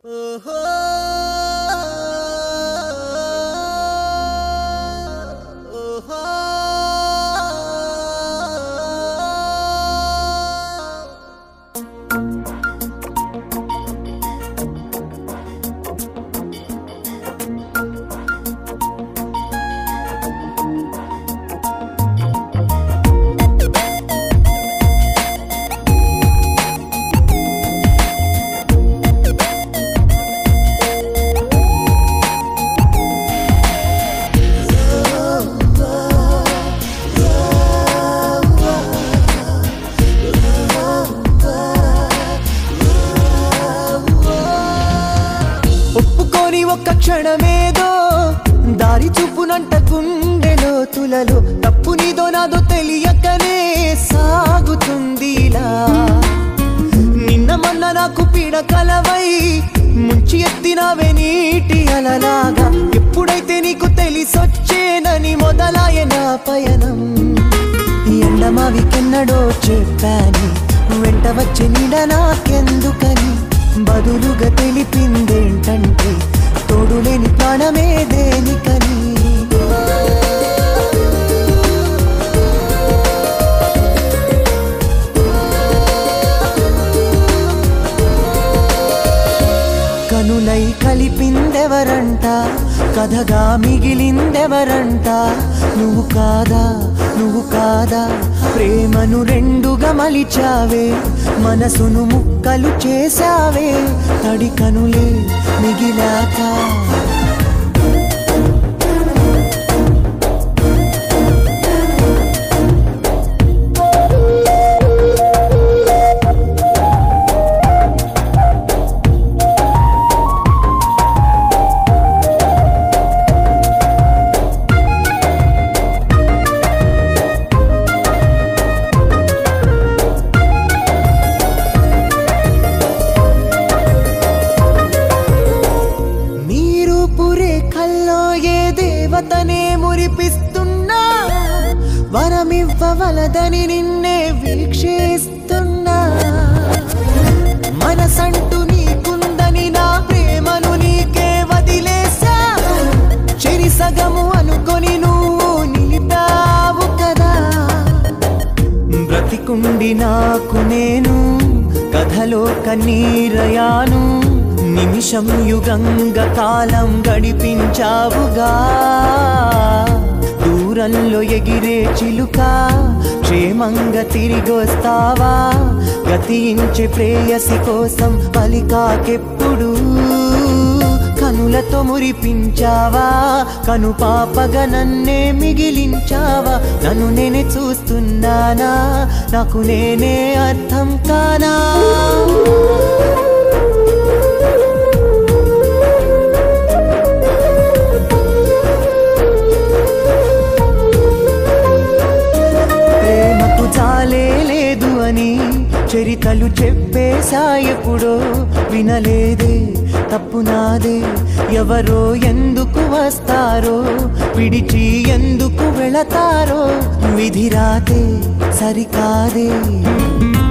ఒప్పుకొని ఒక్క క్షణమేదో దారి చూపునంట గుండెలో తులలో తప్పు నీదో నాదో తెలియకనే సాగుతుందిలా నిన్న మొన్న నాకు పీడ కలవై ముంచి ఎత్తినవే నీటి అలలాగా ఎప్పుడైతే నీకు తెలిసొచ్చేనని మొదలాయ నా పయనం ఈ ఎండమావికెన్నడో చెప్పాని వెంట వచ్చి నీడ నాకెందుకని బదులుగా తెలిపిందేంటంటే తోడులేని ప్రాణమే దేనికని కనులై కలిపిందెవరంట కథగా మిగిలిందెవరంట నువ్వు కాదా నువ్వు కాదా ప్రేమను రెండుగా మలిచావే మనసును ముక్కలు చేశావే తడి కనులే మిగిలాక నీరు పురే కల్లో ఏ దేవతనే మురిపిస్తున్నా వరమివ్వవలదని నిన్నే వీక్షిస్తున్నా మనసంటూ నీకుందని నా ప్రేమను నీకే వదిలేసా చెరి సగము అనుకొని నువ్వు నిలిపావు కదా బ్రతికుండి నాకు నేను కథలో కన్నీరయాను నిమిషం యుగంగా కాలం గడిపించావుగా దూరంలో ఎగిరే చిలుక క్షేమంగా తిరిగొస్తావా గతించే ప్రేయసి కోసం పలికాకెప్పుడు కనులతో మురిపించావా కను పాపగా నన్నే మిగిలించావా నన్ను నేనే చూస్తున్నానా నాకు నేనే అర్థం కానా ప్రేమకు చాలే లేదు అని చరితలు చెప్పేశాయెప్పుడో వినలేదే తప్పు నాదే ఎవరో ఎందుకు వస్తారో విడిచి ఎందుకు వెళతారో విధిరాతే సరికాదే